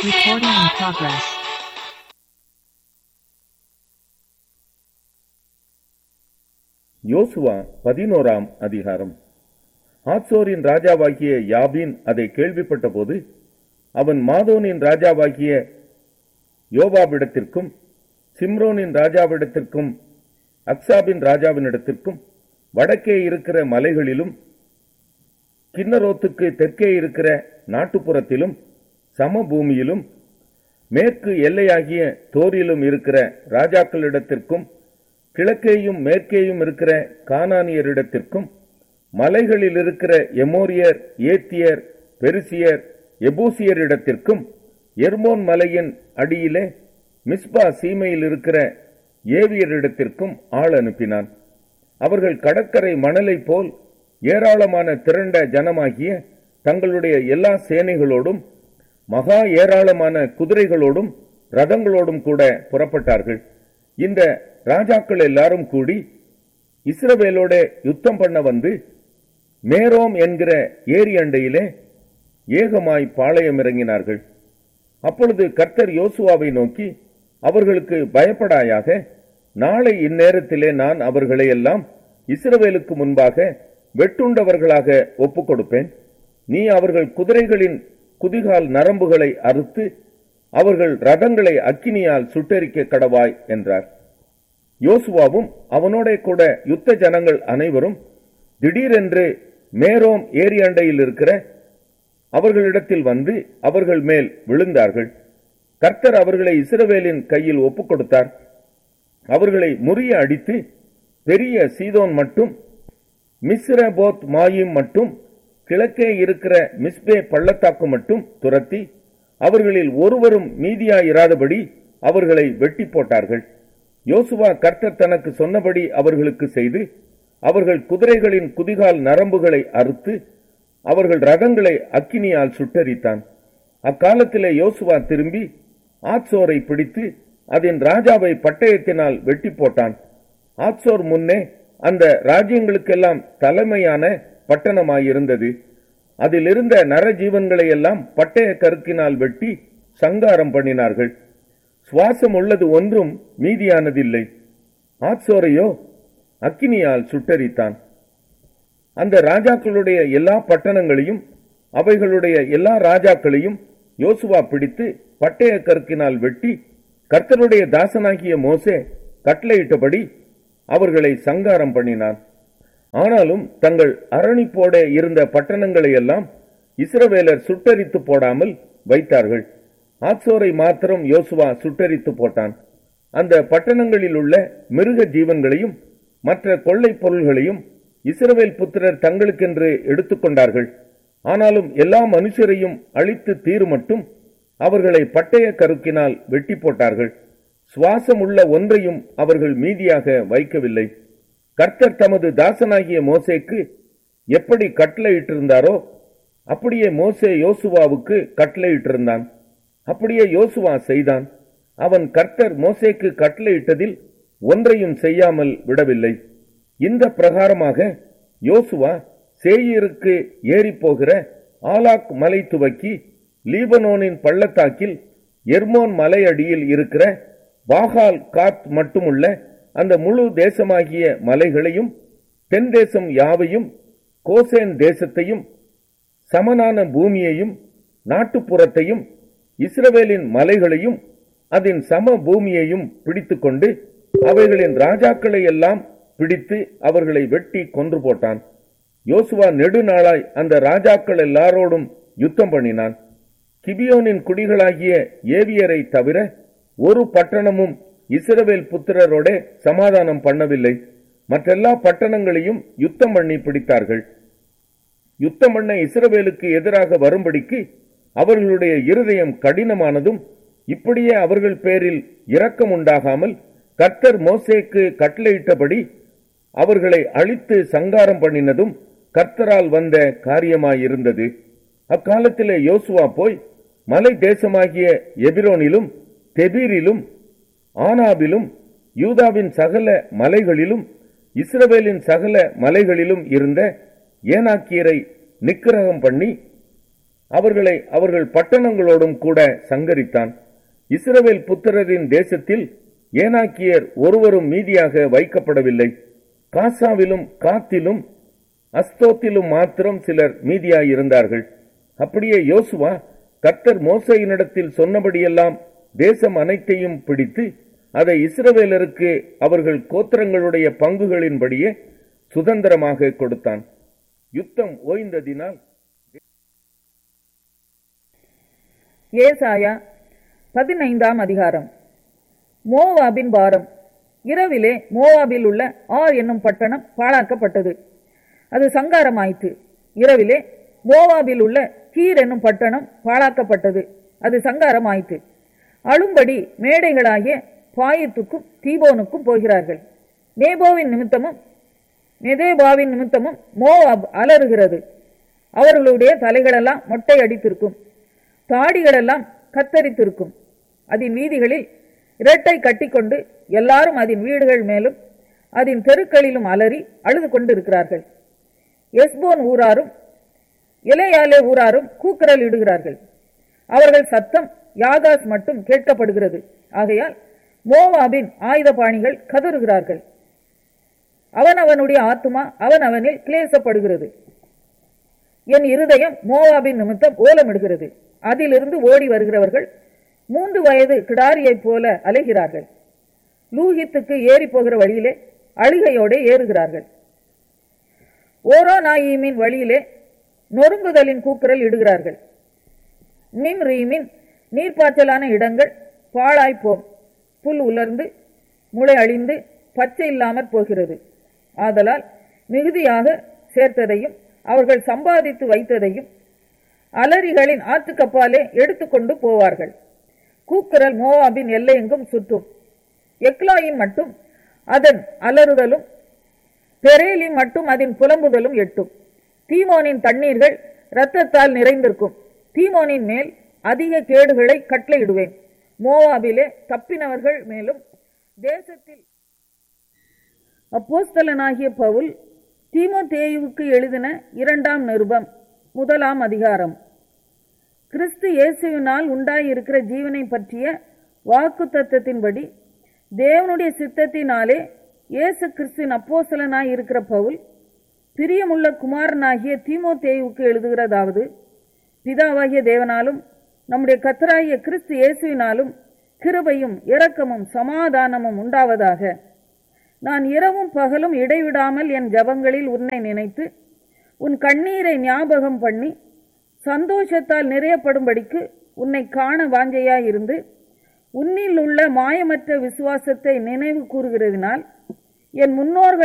Recording in progress. யோசுவா பதினோராம் அதிகாரம் ஆத்சோரின் ராஜாவாகிய யாபீன் அதை கேள்விப்பட்டபோது அவன் மாதோனின் ராஜாவாகிய யோபாவிடத்திற்கும் சிம்ரோனின் ராஜாவிடத்திற்கும் அக்சாபின் ராஜாவினிடத்திற்கும் வடக்கே இருக்கிற மலைகளிலும் கிண்ணரோத்துக்கு தெற்கே இருக்கிற நாட்டுப்புறத்திலும் சமபூமியிலும் மேற்கு எல்லையாகிய தோரிலும் இருக்கிற ராஜாக்களிடத்திற்கும் கிழக்கேயும் மேற்கேயும் இருக்கிற கானானியரிடத்திற்கும் மலைகளில் இருக்கிற எமோரியர் ஏத்தியர் பெருசியர் எபூசியரிடத்திற்கும் எர்மோன் மலையின் அடியிலே மிஸ்பா சீமையில் இருக்கிற ஏவியரிடத்திற்கும் ஆள் அனுப்பினான் அவர்கள் கடற்கரை மணலைப் போல் ஏராளமான திரண்ட ஜனமாகிய தங்களுடைய எல்லா சேனைகளோடும் மகா ஏராளமான குதிரைகளோடும் ரதங்களோடும் கூட புறப்பட்டார்கள் இந்த ராஜாக்கள் எல்லாரும் கூடி இஸ்ரவேலோட யுத்தம் பண்ண வந்து மேரோம் என்கிற ஏரி அண்டையிலே ஏகமாய் பாளையம் இறங்கினார்கள் அப்பொழுது கர்த்தர் யோசுவாவை நோக்கி அவர்களுக்கு பயப்படாயாக நாளை இந்நேரத்திலே நான் அவர்களை எல்லாம் இஸ்ரவேலுக்கு முன்பாக வெட்டுண்டவர்களாக ஒப்புக் கொடுப்பேன் நீ அவர்கள் குதிரைகளின் குதிகால் நரம்புகளை அறுத்து அவர்கள் ரதங்களை அக்கினியால் சுட்டெரிக்க கடவாய் என்றார் யோசுவாவும் அவனோட கூட யுத்த ஜனங்கள் அனைவரும் திடீரென்று மேரோம் ஏரி அண்டையில் இருக்கிற அவர்களிடத்தில் வந்து அவர்கள் மேல் விழுந்தார்கள் கர்த்தர் அவர்களை இஸ்ரவேலின் கையில் ஒப்புக் கொடுத்தார் அவர்களை முறிய அடித்து பெரிய சீதோன் மட்டும் மிஸ்ரபோத் மாயும் மட்டும் கிழக்கே இருக்கிற மிஸ்பே பள்ளத்தாக்கு மட்டும் துரத்தி அவர்களில் ஒருவரும் மீதியாயிராதபடி அவர்களை வெட்டி போட்டார்கள் யோசுவா கர்த்தர் தனக்கு சொன்னபடி அவர்களுக்கு செய்து அவர்கள் குதிரைகளின் குதிகால் நரம்புகளை அறுத்து அவர்கள் ரதங்களை அக்கினியால் சுட்டரித்தான் அக்காலத்திலே யோசுவா திரும்பி ஆத்சோரை பிடித்து அதன் ராஜாவை பட்டயத்தினால் வெட்டி போட்டான் ஆத்சோர் முன்னே அந்த ராஜ்யங்களுக்கெல்லாம் தலைமையான பட்டணமாயிருந்தது அதில் இருந்த நரஜீவன்களை எல்லாம் பட்டய கருக்கினால் வெட்டி சங்காரம் பண்ணினார்கள் சுவாசம் உள்ளது ஒன்றும் மீதியானதில்லை ஆத்சோரையோ அக்கினியால் சுட்டரித்தான் அந்த ராஜாக்களுடைய எல்லா பட்டணங்களையும் அவைகளுடைய எல்லா ராஜாக்களையும் யோசுவா பிடித்து பட்டய கற்கினால் வெட்டி கர்த்தருடைய தாசனாகிய மோசே கட்டளையிட்டபடி அவர்களை சங்காரம் பண்ணினான் ஆனாலும் தங்கள் அரணிப்போட இருந்த பட்டணங்களை எல்லாம் இஸ்ரவேலர் சுட்டரித்து போடாமல் வைத்தார்கள் ஆத்சோரை மாத்திரம் யோசுவா சுட்டரித்து போட்டான் அந்த பட்டணங்களில் உள்ள மிருக ஜீவன்களையும் மற்ற கொள்ளை பொருள்களையும் இஸ்ரவேல் புத்திரர் தங்களுக்கென்று எடுத்துக்கொண்டார்கள் ஆனாலும் எல்லா மனுஷரையும் அழித்து தீரு மட்டும் அவர்களை பட்டய கருக்கினால் வெட்டி போட்டார்கள் சுவாசம் உள்ள ஒன்றையும் அவர்கள் மீதியாக வைக்கவில்லை கர்த்தர் தமது தாசனாகிய மோசேக்கு எப்படி கட்டளையிட்டிருந்தாரோ அப்படியே மோசே யோசுவாவுக்கு கட்டளையிட்டிருந்தான் அப்படியே யோசுவா செய்தான் அவன் கர்த்தர் மோசேக்கு கட்டளையிட்டதில் ஒன்றையும் செய்யாமல் விடவில்லை இந்த பிரகாரமாக யோசுவா சேயிருக்கு ஏறி போகிற ஆலாக் மலை துவக்கி லீபனோனின் பள்ளத்தாக்கில் எர்மோன் மலை அடியில் இருக்கிற பாகால் காத் மட்டுமுள்ள அந்த முழு தேசமாகிய மலைகளையும் தென் தேசம் யாவையும் கோசேன் தேசத்தையும் சமனான பூமியையும் நாட்டுப்புறத்தையும் இஸ்ரவேலின் மலைகளையும் அதன் சம பூமியையும் பிடித்துக்கொண்டு அவைகளின் ராஜாக்களை எல்லாம் பிடித்து அவர்களை வெட்டி கொன்று போட்டான் யோசுவா நெடுநாளாய் அந்த ராஜாக்கள் எல்லாரோடும் யுத்தம் பண்ணினான் கிபியோனின் குடிகளாகிய ஏவியரை தவிர ஒரு பட்டணமும் இஸ்ரவேல் புத்திரரோட சமாதானம் பண்ணவில்லை மற்றெல்லா பட்டணங்களையும் யுத்தம் பண்ணி பிடித்தார்கள் யுத்தம் பண்ண இஸ்ரவேலுக்கு எதிராக வரும்படிக்கு அவர்களுடைய இருதயம் கடினமானதும் இப்படியே அவர்கள் பேரில் இரக்கம் உண்டாகாமல் கர்த்தர் மோசேக்கு கட்டளையிட்டபடி அவர்களை அழித்து சங்காரம் பண்ணினதும் கர்த்தரால் வந்த காரியமாயிருந்தது அக்காலத்திலே யோசுவா போய் மலை தேசமாகிய எபிரோனிலும் தெபீரிலும் ஆனாபிலும் யூதாவின் சகல மலைகளிலும் இஸ்ரவேலின் சகல மலைகளிலும் இருந்த ஏனாக்கியரை நிக்கிரகம் பண்ணி அவர்களை அவர்கள் பட்டணங்களோடும் கூட சங்கரித்தான் இஸ்ரவேல் புத்திரரின் தேசத்தில் ஏனாக்கியர் ஒருவரும் மீதியாக வைக்கப்படவில்லை காசாவிலும் காத்திலும் அஸ்தோத்திலும் மாத்திரம் சிலர் மீதியாயிருந்தார்கள் அப்படியே யோசுவா கர்த்தர் மோசையினிடத்தில் சொன்னபடியெல்லாம் தேசம் அனைத்தையும் பிடித்து அதை இஸ்ரவேலருக்கு அவர்கள் கோத்திரங்களுடைய பங்குகளின்படியே சுதந்திரமாக கொடுத்தான் யுத்தம் ஓய்ந்ததினால் ஏசாயா பதினைந்தாம் அதிகாரம் மோவாபின் பாரம் இரவிலே மோவாபில் உள்ள ஆர் என்னும் பட்டணம் பாழாக்கப்பட்டது அது சங்காரமாயிற்று இரவிலே மோவாபில் உள்ள கீர் என்னும் பட்டணம் பாழாக்கப்பட்டது அது சங்காரமாயிற்று அழும்படி மேடைகளாகிய பாயத்துக்கும் தீபோனுக்கும் போகிறார்கள் நேபோவின் நிமித்தமும் மெதேபாவின் நிமித்தமும் மோவாப் அலறுகிறது அவர்களுடைய தலைகளெல்லாம் மொட்டை அடித்திருக்கும் தாடிகளெல்லாம் கத்தரித்திருக்கும் அதன் வீதிகளில் இரட்டை கட்டிக்கொண்டு எல்லாரும் அதன் வீடுகள் மேலும் அதன் தெருக்களிலும் அலறி அழுது கொண்டிருக்கிறார்கள் எஸ்போன் ஊராரும் இலையாலே ஊராரும் கூக்குரல் இடுகிறார்கள் அவர்கள் சத்தம் யாகாஸ் மட்டும் கேட்கப்படுகிறது ஆகையால் மோவாபின் ஆயுதபாணிகள் கதறுகிறார்கள் அவனவனுடைய ஆத்துமா அவனவனில் கிளேசப்படுகிறது என் இருதயம் மோவாபின் நிமித்தம் ஓலமிடுகிறது அதிலிருந்து ஓடி வருகிறவர்கள் மூன்று வயது கிடாரியைப் போல அலைகிறார்கள் லூகித்துக்கு ஏறி போகிற வழியிலே அழுகையோடு ஏறுகிறார்கள் ஓரோ நாயீமின் வழியிலே நொறுங்குதலின் கூக்குரல் இடுகிறார்கள் நிம் ரீமின் நீர்ப்பாய்ச்சலான இடங்கள் பாழாய்ப்போம் புல் உலர்ந்து முளை அழிந்து பச்சை இல்லாமற் போகிறது ஆதலால் மிகுதியாக சேர்த்ததையும் அவர்கள் சம்பாதித்து வைத்ததையும் அலரிகளின் ஆற்றுக்கப்பாலே எடுத்துக்கொண்டு போவார்கள் கூக்குரல் மோவாபின் எல்லையெங்கும் சுற்றும் எக்லாயின் மட்டும் அதன் அலறுதலும் பெரேலின் மட்டும் அதன் புலம்புதலும் எட்டும் தீமோனின் தண்ணீர்கள் இரத்தத்தால் நிறைந்திருக்கும் தீமோனின் மேல் அதிக கேடுகளை கட்டளையிடுவேன் மோவாபிலே தப்பினவர்கள் மேலும் தேசத்தில் அப்போஸ்தலனாகிய பவுல் தீமோத்தேயுவுக்கு எழுதின இரண்டாம் நிருபம் முதலாம் அதிகாரம் கிறிஸ்து இயேசுவினால் உண்டாயிருக்கிற ஜீவனை பற்றிய வாக்கு தத்தத்தின்படி தேவனுடைய சித்தத்தினாலே இயேசு கிறிஸ்துவின் அப்போஸ்தலனாய் இருக்கிற பவுல் பிரியமுள்ள குமாரனாகிய தீமோத்தேயுவுக்கு எழுதுகிறதாவது பிதாவாகிய தேவனாலும் நம்முடைய கத்தராகிய கிறிஸ்து இயேசுவினாலும் கிருபையும் இரக்கமும் சமாதானமும் உண்டாவதாக நான் இரவும் பகலும் இடைவிடாமல் என் ஜபங்களில் உன்னை நினைத்து உன் கண்ணீரை ஞாபகம் பண்ணி சந்தோஷத்தால் நிறையப்படும்படிக்கு உன்னை காண வாஞ்சையாயிருந்து உன்னில் உள்ள மாயமற்ற விசுவாசத்தை நினைவு கூறுகிறதினால் என் முன்னோர்கள்